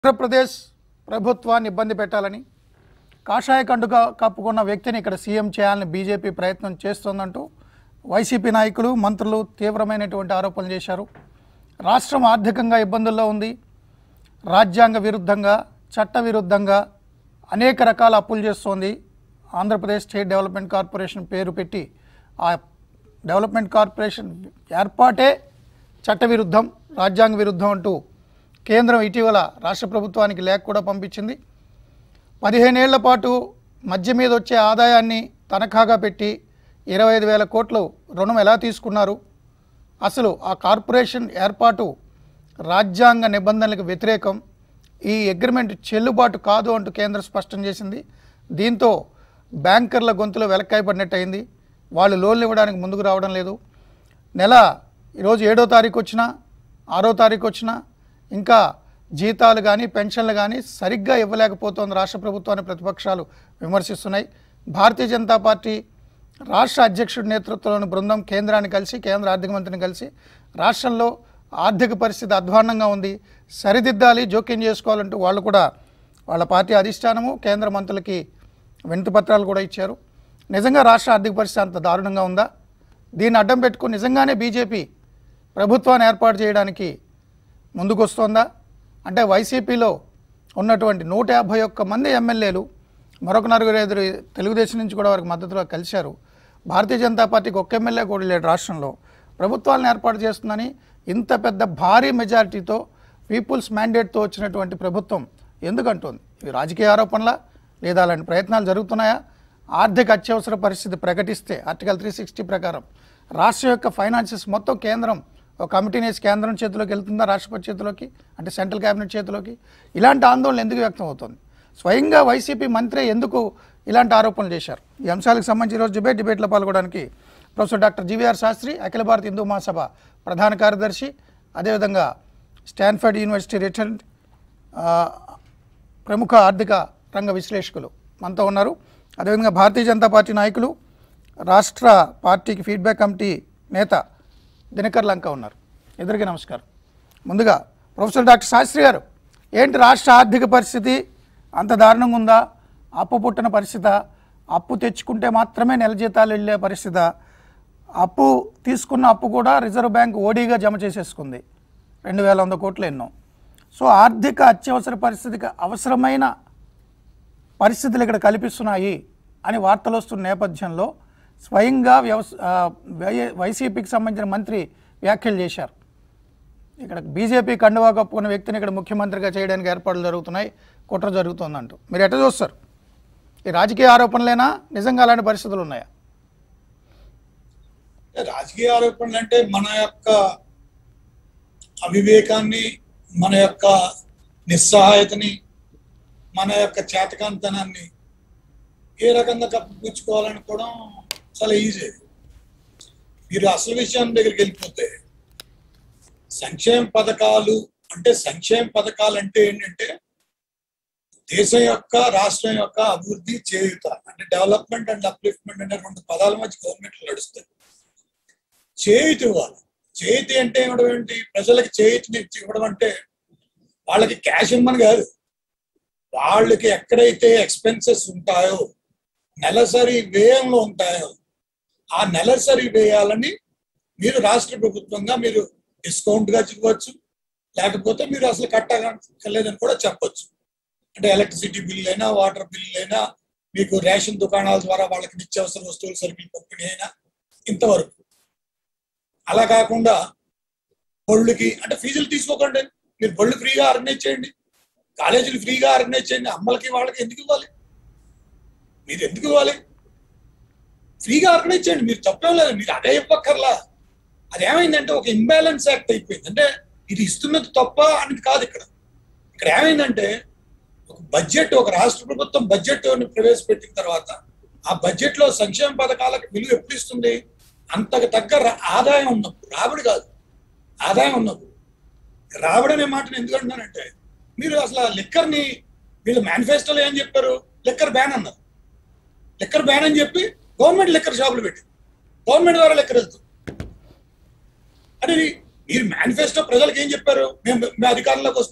ఆంధ్రప్రదేశ్ ప్రభుత్వాన్ని ఇబ్బంది పెట్టాలని కాషాయ కండుగా కప్పుకున్న వ్యక్తిని ఇక్కడ సీఎం చేయాలని బీజేపీ ప్రయత్నం చేస్తోందంటూ వైసీపీ నాయకులు మంత్రులు తీవ్రమైనటువంటి ఆరోపణలు చేశారు రాష్ట్రం ఆర్థికంగా ఇబ్బందుల్లో ఉంది రాజ్యాంగ విరుద్ధంగా చట్ట విరుద్ధంగా అనేక రకాల అప్పులు చేస్తోంది ఆంధ్రప్రదేశ్ స్టేట్ డెవలప్మెంట్ కార్పొరేషన్ పేరు పెట్టి ఆ డెవలప్మెంట్ కార్పొరేషన్ ఏర్పాటే చట్ట విరుద్ధం రాజ్యాంగ విరుద్ధం అంటూ కేంద్రం ఇటీవల రాష్ట్ర ప్రభుత్వానికి లేఖ కూడా పంపించింది పదిహేనేళ్ల పాటు మధ్య మీద వచ్చే ఆదాయాన్ని తనఖాగా పెట్టి ఇరవై ఐదు వేల కోట్లు రుణం ఎలా తీసుకున్నారు అసలు ఆ కార్పొరేషన్ ఏర్పాటు రాజ్యాంగ నిబంధనలకు వ్యతిరేకం ఈ అగ్రిమెంట్ చెల్లుబాటు కాదు అంటూ కేంద్రం స్పష్టం చేసింది దీంతో బ్యాంకర్ల గొంతులో వెలక్కాయపడినట్టు అయింది వాళ్ళు లోన్లు ఇవ్వడానికి ముందుకు రావడం లేదు నెల ఈరోజు ఏడో తారీఖు వచ్చినా ఆరో తారీఖు వచ్చినా ఇంకా జీతాలు కానీ పెన్షన్లు కానీ సరిగ్గా ఇవ్వలేకపోతోంది రాష్ట్ర ప్రభుత్వాన్ని ప్రతిపక్షాలు విమర్శిస్తున్నాయి భారతీయ జనతా పార్టీ రాష్ట్ర అధ్యక్షుడి నేతృత్వంలోని బృందం కేంద్రాన్ని కలిసి కేంద్ర ఆర్థిక మంత్రిని కలిసి రాష్ట్రంలో ఆర్థిక పరిస్థితి అధ్వాన్నంగా ఉంది సరిదిద్దాలి జోక్యం చేసుకోవాలంటూ వాళ్ళు కూడా వాళ్ళ పార్టీ అధిష్టానము కేంద్ర మంత్రులకి వినతి పత్రాలు కూడా ఇచ్చారు నిజంగా రాష్ట్ర ఆర్థిక పరిస్థితి అంత దారుణంగా ఉందా దీన్ని అడ్డం పెట్టుకుని నిజంగానే బీజేపీ ప్రభుత్వాన్ని ఏర్పాటు చేయడానికి ముందుకొస్తోందా అంటే వైసీపీలో ఉన్నటువంటి నూట యాభై ఒక్క మంది ఎమ్మెల్యేలు మరొక నలుగురు ఐదుగురు తెలుగుదేశం నుంచి కూడా వారికి మద్దతులో కలిశారు భారతీయ జనతా పార్టీకి ఒక్క ఎమ్మెల్యే కూడా లేడు రాష్ట్రంలో ప్రభుత్వాలను ఏర్పాటు చేస్తుందని ఇంత పెద్ద భారీ మెజారిటీతో పీపుల్స్ మ్యాండేట్తో వచ్చినటువంటి ప్రభుత్వం ఎందుకంటుంది ఇవి రాజకీయ ఆరోపణలా లేదా అలాంటి ప్రయత్నాలు జరుగుతున్నాయా ఆర్థిక అత్యవసర పరిస్థితి ప్రకటిస్తే ఆర్టికల్ త్రీ సిక్స్టీ ప్రకారం రాష్ట్రం యొక్క ఫైనాన్సెస్ మొత్తం కేంద్రం ఒక కమిటీని వేసి కేంద్రం చేతిలోకి వెళ్తుందా రాష్ట్రపతి చేతిలోకి అంటే సెంట్రల్ క్యాబినెట్ చేతిలోకి ఇలాంటి ఆందోళన ఎందుకు వ్యక్తం అవుతుంది స్వయంగా వైసీపీ మంత్రి ఎందుకు ఇలాంటి ఆరోపణలు చేశారు ఈ అంశాలకు సంబంధించి ఈరోజు డిబేట్ డిబేట్లో పాల్గొనడానికి professor doctor GVR Shastri Akhil Bharat Hindu మహాసభ ప్రధాన కార్యదర్శి అదేవిధంగా స్టాన్ఫర్డ్ యూనివర్సిటీ రిటర్న్ ఆ, ప్రముఖ ఆర్థిక రంగ విశ్లేషకులు మనతో ఉన్నారు అదేవిధంగా భారతీయ జనతా పార్టీ నాయకులు రాష్ట్ర పార్టీకి ఫీడ్బ్యాక్ కమిటీ నేత దినకర్ లంక ఉన్నారు ఇద్దరికి నమస్కారం ముందుగా ప్రొఫెసర్ డాక్టర్ శాస్త్రి గారు ఏంటి రాష్ట్ర ఆర్థిక పరిస్థితి అంత దారుణంగా ఉందా అప్పు పుట్టిన పరిస్థితి అప్పు తెచ్చుకుంటే మాత్రమే నెల జీతాలు వెళ్ళే పరిస్థితి అప్పు తీసుకున్న అప్పు కూడా రిజర్వ్ బ్యాంక్ ఓడీగా జమ చేసేసుకుంది రెండు వేల వంద కోట్లు ఎన్నో సో ఆర్థిక అత్యవసర పరిస్థితికి అవసరమైన పరిస్థితులు ఇక్కడ కల్పిస్తున్నాయి అని వార్తలు వస్తున్న నేపథ్యంలో స్వయంగా వ్యవస ఆ, వై- వైసీపీకి సంబంధించిన మంత్రి వ్యాఖ్యలు చేశారు ఇక్కడ బీజేపీ కండువా కప్పుకున్న వ్యక్తిని ఇక్కడ ముఖ్యమంత్రిగా చేయడానికి ఏర్పాట్లు జరుగుతున్నాయి కుట్ర జరుగుతుందంటూ మీరు ఎట్లా చూస్తారు ఈ రాజకీయ ఆరోపణలేనా నిజంగా అలాంటి పరిస్థితులు ఉన్నాయా రాజకీయ ఆరోపణలు అంటే మన యొక్క అవివేకాన్ని మన యొక్క నిస్సహాయతని మన యొక్క చేతకాంతనాన్ని ఏ రకంగా కప్పిపుచ్చుకోవాలనుకోవడం చాలా ఈజీ మీరు అసలు విషయం దగ్గరికి వెళ్ళిపోతే సంక్షేమ పథకాలు అంటే సంక్షేమ పథకాలు అంటే ఏంటంటే దేశం యొక్క రాష్ట్రం యొక్క అభివృద్ధి చేయుత అంటే డెవలప్మెంట్ అండ్ అప్లిఫ్ట్మెంట్ అనే రెండు పదాల మధ్య గవర్నమెంట్ నడుస్తాయి చేయుత ఇవ్వాలి చేతి అంటే ఇవ్వడం ఏంటి ప్రజలకి చేతిని ఇవ్వడం అంటే వాళ్ళకి క్యాష్ ఇవ్వమని కాదు వాళ్ళకి ఎక్కడైతే ఎక్స్పెన్సెస్ ఉంటాయో నెలసరి వ్యయంలో ఉంటాయో ఆ నెలసరి వ్యయాలని మీరు రాష్ట్ర ప్రభుత్వంగా మీరు డిస్కౌంట్ గా ఇవ్వచ్చు లేకపోతే మీరు అసలు కట్టలేదని కూడా చెప్పొచ్చు అంటే ఎలక్ట్రిసిటీ బిల్ అయినా వాటర్ బిల్ అయినా మీకు రేషన్ దుకాణాల ద్వారా వాళ్ళకి నిత్యావసర వస్తువులు సరుకులు పంపిణీ అయినా ఇంతవరకు అలా కాకుండా బళ్ళుకి అంటే ఫీజులు తీసుకోకండి మీరు బళ్ళు ఫ్రీగా ఆర్గనైజ్ చేయండి కాలేజీలు ఫ్రీగా ఆర్గనైజ్ చేయండి అమ్మలకి వాళ్ళకి ఎందుకు ఇవ్వాలి మీరు ఎందుకు ఇవ్వాలి ఫ్రీగా ఆర్గనైజ్ చేయండి మీరు తప్పేం లేదు మీరు అదే ఇవ్వక్కర్లా అదేమైందంటే ఒక ఇంబ్యాలెన్స్ యాక్ట్ అయిపోయింది అంటే ఇది ఇస్తున్నది తప్ప అనేది కాదు ఇక్కడ ఇక్కడ ఏమైందంటే ఒక బడ్జెట్ ఒక రాష్ట్ర ప్రభుత్వం బడ్జెట్ ప్రవేశపెట్టిన తర్వాత ఆ బడ్జెట్ లో సంక్షేమ పథకాలకు విలువ ఎప్పుడు ఇస్తుంది అంతకు తగ్గ రా- ఆదాయం ఉన్నప్పుడు రాబడి కాదు ఆదాయం ఉన్నప్పుడు రాబడి అనే మాటను ఎందుకు అంటున్నానంటే మీరు అసలు లిక్కర్ ని వీళ్ళు మేనిఫెస్టోలో ఏం చెప్పారు లిక్కర్ బ్యాన్ అన్నారు లిక్కర్ బ్యాన్ అని చెప్పి గవర్నమెంట్ లిక్కర్ షాపులు పెట్టి గవర్నమెంట్ ద్వారా లిక్కర్ వెళ్తుంది అంటే ఇది- మీరు మేనిఫెస్టో ప్రజలకు ఏం చెప్పారు మేము మేము అధికారంలోకి వస్తే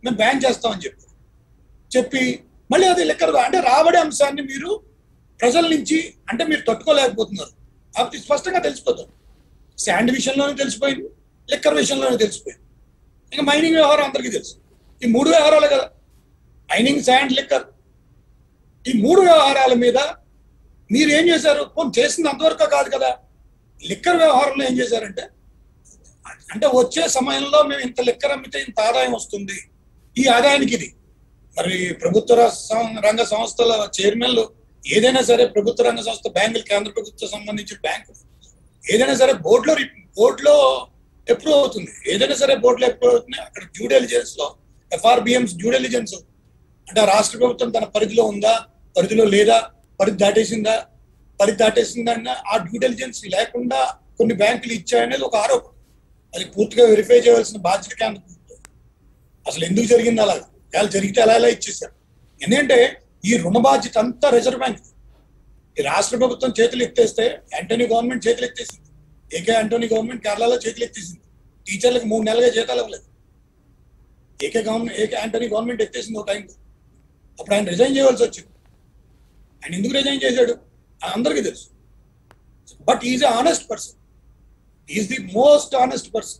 మేము బ్యాన్ చేస్తామని చెప్పి చెప్పి మళ్ళీ అది లెక్కర్ అంటే రాబడే అంశాన్ని మీరు ప్రజల నుంచి అంటే మీరు తట్టుకోలేకపోతున్నారు అది స్పష్టంగా తెలిసిపోతుంది శాండ్ విషయంలోనే తెలిసిపోయింది లిక్కర్ విషయంలోనే తెలిసిపోయింది ఇంకా మైనింగ్ వ్యవహారం అందరికీ తెలుసు ఈ మూడు వ్యవహారాలే కదా మైనింగ్ శాండ్ లిక్కర్ ఈ మూడు వ్యవహారాల మీద మీరు ఏం చేశారు పోనీ చేసింది అంతవరకు కాదు కదా లిక్కర్ వ్యవహారంలో ఏం చేశారంటే అంటే వచ్చే సమయంలో మేము ఇంత లిక్కర్ అమ్మితే ఇంత ఆదాయం వస్తుంది ఈ ఆదాయానికి ఇది మరి ప్రభుత్వ ర- సం- రంగ సంస్థల చైర్మన్లు ఏదైనా సరే ప్రభుత్వ రంగ సంస్థ బ్యాంకులు కేంద్ర ప్రభుత్వ సంబంధించిన బ్యాంకులు ఏదైనా సరే బోర్డులో రి- బోర్డులో ఎప్పుడు అవుతుంది ఏదైనా సరే బోర్డులో ఎప్పుడు అవుతుంది అక్కడ డ్యూ డెలిజెన్స్ లో ఎఫ్ఆర్బిఎంస్ డ్యూ డెలిజెన్స్ అంటే ఆ రాష్ట్ర ప్రభుత్వం తన పరిధిలో ఉందా పరిధిలో లేదా పరిధి దాటేసిందా పరిధి దాటేసిందన్న ఆ డ్యూ డెలిజెన్స్ లేకుండా కొన్ని బ్యాంకులు ఇచ్చాయనేది ఒక ఆరోపణ అది పూర్తిగా వెరిఫై చేయవలసిన బాధ్యత కేంద్ర ప్రభుత్వం అసలు ఎందుకు జరిగింది అలా వాళ్ళు జరిగితే అలా ఎలా ఇచ్చేసారు ఎందుకంటే ఈ రుణ బాధ్యత అంతా రిజర్వ్ బ్యాంక్ ఈ రాష్ట్ర ప్రభుత్వం చేతులు ఎత్తేస్తే యాంటోనీ గవర్నమెంట్ చేతులు ఎత్తేసింది ఏకే యాంటోనీ గవర్నమెంట్ కేరళలో చేతులు ఎత్తేసింది టీచర్లకు మూడు నెలలుగా జీతాలు ఇవ్వలేదు AK government AK Antony government ఎత్తేసింది ఒక టైంలో అప్పుడు ఆయన రిజైన్ చేయవలసి వచ్చింది ఆయన ఎందుకు రిజైన్ చేశాడు అది అందరికీ తెలుసు but is honest person is the most honest person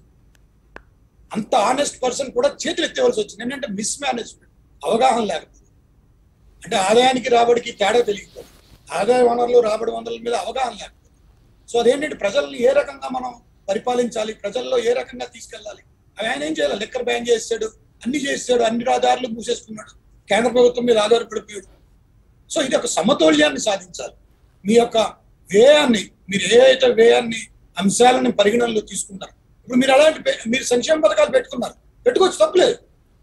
అంత ఆనెస్ట్ పర్సన్ కూడా చేతులు ఎత్తేవలసి వచ్చింది ఏంటంటే మిస్ మేనేజ్మెంట్ అవగాహన లేకపోతే అంటే ఆదాయానికి రాబడికి తేడా తెలియకపోతే ఆదాయ వనరులు రాబడి వనరుల మీద అవగాహన లేకపోతే సో అదేంటంటే ప్రజల్ని ఏ రకంగా మనం పరిపాలించాలి ప్రజల్లో ఏ రకంగా తీసుకెళ్ళాలి అవి ఆయన ఏం చేయాలి లెక్కర్ బ్యాన్ చేసాడు అన్ని చేసాడు అన్ని ఆధారాలు మూసేసుకున్నాడు కేంద్ర ప్రభుత్వం మీద ఆధారపడిపోయాడు సో ఇది ఒక సమతౌల్యాన్ని సాధించాలి మీ యొక్క వ్యయాన్ని మీరు ఏ అయితే వ్యయాన్ని అంశాలను పరిగణనలో తీసుకుంటారు ఇప్పుడు మీరు అలాంటి పె- మీరు సంక్షేమ పథకాలు పెట్టుకున్నారు పెట్టుకోవచ్చు తప్పలేదు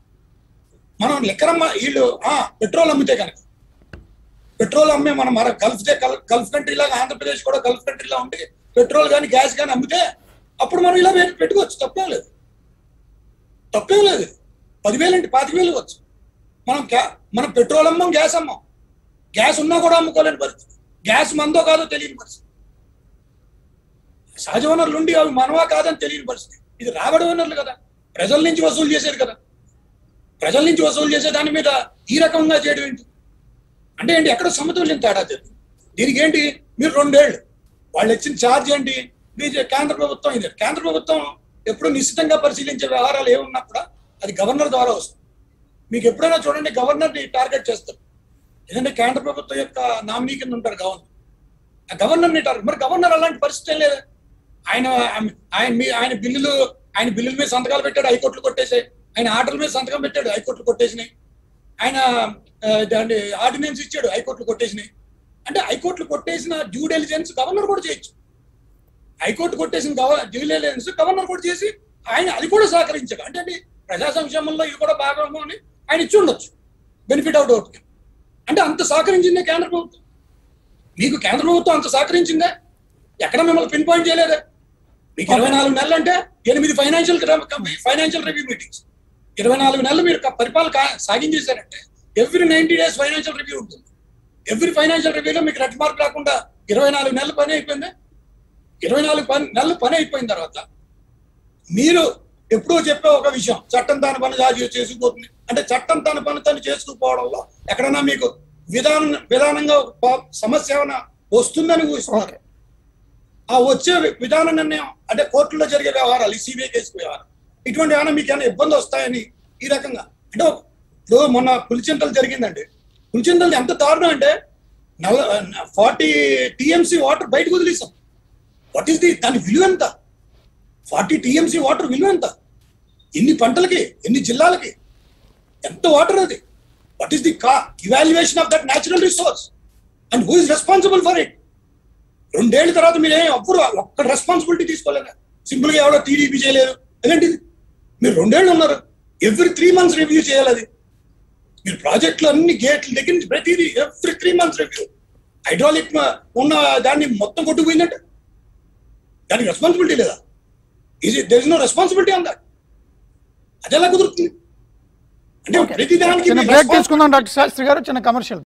మనం లెక్కరమ్మ వీళ్ళు ఆ పెట్రోల్ అమ్మితే కనుక పెట్రోల్ అమ్మే మనం మన గల్ఫ్ దే- గల్- గల్ఫ్ కంట్రీ లాగా ఆంధ్రప్రదేశ్ కూడా గల్ఫ్ కంట్రీలా ఉంటే పెట్రోల్ కానీ గ్యాస్ కానీ అమ్మితే అప్పుడు మనం ఇలా పెట్- పెట్టుకోవచ్చు తప్పేం లేదు తప్పేం లేదు పదివేలు అంటే పాతిక వేలు ఇవ్వచ్చు మనం గ్యా- మనం పెట్రోల్ అమ్మం గ్యాస్ అమ్మం గ్యాస్ ఉన్నా కూడా అమ్ముకోలేని పరిస్థితి గ్యాస్ మందో కాదో తెలియని పరిస్థితి సహజ వనరులు ఉండి అవి మనవా కాదని తెలియని పరిస్థితి ఇది రాబడి వనరులు కదా ప్రజల నుంచి వసూలు చేసేది కదా ప్రజల నుంచి వసూలు చేసే దాని మీద ఈ రకంగా చేయడం ఏంటి అంటే ఏంటి ఎక్కడ సమతుల్యం తేడా జరిగింది దీనికి ఏంటి మీరు రెండేళ్ళు వాళ్ళు ఇచ్చిన ఛార్జ్ ఏంటి బీజే కేంద్ర ప్రభుత్వం ఇది కేంద్ర ప్రభుత్వం ఎప్పుడు నిశ్చితంగా పరిశీలించే వ్యవహారాలు ఏమున్నా కూడా అది గవర్నర్ ద్వారా వస్తుంది మీకు ఎప్పుడైనా చూడండి గవర్నర్ని టార్గెట్ చేస్తారు ఎందుకంటే కేంద్ర ప్రభుత్వం యొక్క నామినీ కింద ఉంటారు గవర్నర్ ఆ గవర్నర్ని టార్గెట్ మరి గవర్నర్ అలాంటి పరిస్థితి ఏం లేదు ఆయన ఆయన మీ ఆయన బిల్లులు ఆయన బిల్లుల మీద సంతకాలు పెట్టాడు హైకోర్టులు కొట్టేసాయి ఆయన ఆర్డర్ల మీద సంతకం పెట్టాడు హైకోర్టులు కొట్టేసినాయి ఆయన ఆ, దాన్ని ఆర్డినెన్స్ ఇచ్చాడు హైకోర్టులు కొట్టేసినాయి అంటే హైకోర్టులు కొట్టేసిన డ్యూ డెలిజెన్స్ గవర్నర్ కూడా చేయొచ్చు హైకోర్టు కొట్టేసిన గవ- డ్యూ డెలిజెన్స్ గవర్నర్ కూడా చేసి ఆయన అది కూడా సహకరించాడు అంటే అండి ప్రజా సంక్షేమంలో ఇది కూడా భాగము అని ఆయన ఇచ్చి ఉండొచ్చు బెనిఫిట్ అవుట్ అవుట్ అంటే అంత సహకరించిందే కేంద్ర ప్రభుత్వం మీకు కేంద్ర ప్రభుత్వం అంత సహకరించిందే ఎక్కడ మిమ్మల్ని పిన్ పాయింట్ చేయలేదే మీకు ఇరవై నాలుగు నెలలు అంటే ఎనిమిది ఫైనాన్షియల్ ఫైనాన్షియల్ రివ్యూ మీటింగ్స్ ఇరవై నాలుగు నెలలు మీరు క- పరిపాలన కా- సాగించేశారంటే every ninety days financial review ఉంటుంది ఎవ్రీ ఫైనాన్షియల్ రివ్యూలో మీకు రెడ్ మార్క్ రాకుండా ఇరవై నాలుగు నెలలు పని అయిపోయింది ఇరవై నాలుగు పని నెలలు పని అయిపోయిన తర్వాత మీరు ఎప్పుడో చెప్పే ఒక విషయం చట్టం దాని పని తాను చేసుకుపోతుంది అంటే చట్టం తన పని తను చేసుకుపోవడంలో ఎక్కడన్నా మీకు విధానం విధానంగా ఒక ప- సమస్య ఏమైనా వస్తుందని ఊహిస్తున్నారు ఓకే ఆ వచ్చే వి- విధాన నిర్ణయం అంటే కోర్టులో జరిగే వ్యవహారాలు ఈ సిబిఐ కేసు వ్యవహారం ఇటువంటి ఏమైనా మీకు ఏమైనా ఇబ్బంది వస్తాయని ఈ రకంగా అంటే ఒక- ఇప్పుడు మొన్న పులిచింతలు జరిగిందండి పులిచింతలు ఎంత దారుణం అంటే నల ఫార్టీ టీఎంసీ వాటర్ బయటకు వదిలేసాం వాట్ ఈస్ ది దాని విలువ ఎంత ఫార్టీ టీఎంసీ వాటర్ విలువ ఎంత ఎన్ని పంటలకి ఎన్ని జిల్లాలకి ఎంత వాటర్ అది వాట్ ఈస్ ది కా evaluation of that natural resource and who is responsible for it రెండేళ్ల తర్వాత మీరు ఏం అప్పుడు ఒక్క రెస్పాన్సిబిలిటీ తీసుకోలేదా సింపుల్ గా ఎవడో టీడీపీ చేయలేదు ఎలాంటిది మీరు రెండేళ్ళు ఉన్నారు ఎవ్రీ త్రీ మంత్స్ రివ్యూ చేయాలి అది మీరు ప్రాజెక్టులు అన్ని గేట్లు దగ్గర నుంచి ప్రతిదీ every three months review hydraulic ఉన్న దాన్ని మొత్తం కొట్టుకుపోయిందంటే దానికి రెస్పాన్సిబిలిటీ లేదా ఇది there is no responsibility on that అది ఎలా కుదురుతుంది అంటే ఓకే ప్రతి దానికి చిన్న మీరు బ్రేక్ responsibility- తీసుకుందాం డాక్టర్ శాస్త్రి గారు చిన్న కమర్షియల్